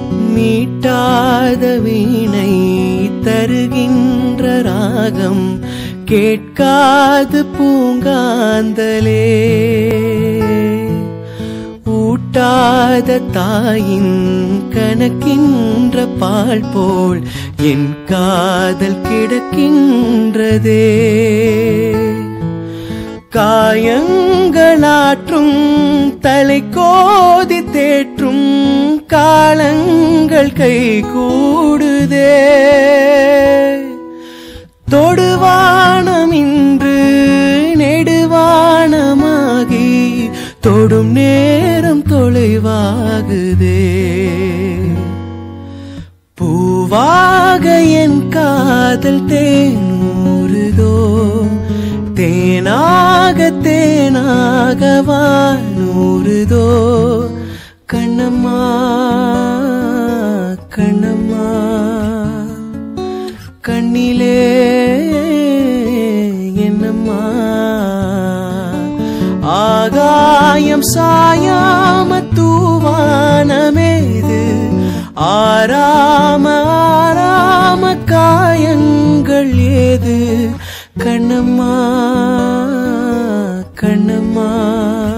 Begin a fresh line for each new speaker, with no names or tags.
மீட்டாத வீணை தருகின்ற ராகம் கேட்காது பூங்காந்தலே ஊட்டாத தாயின் கணக்கின்ற பால் போல் என் காதல் கிடக்கின்றதே காயங்களாற்றும் தலை கோதி தேற்றும் காலங்கள் கை கூடுதே தொடுவானம் இன்று நெடுவானமாகி தொடும் நேரம் தொலைவாகுதே பூவாக என் காதல் தேனூறுதோ தேனாக தேனாக வானூறுதோ கண்ணம்மா கண்ணம்மா கண்ணிலே என்னம்மா ஆகாயம் சாயாம தூவானமேது ஆராம ஆராம காயங்கள் ஏது கண்ணம்மா கண்ணம்மா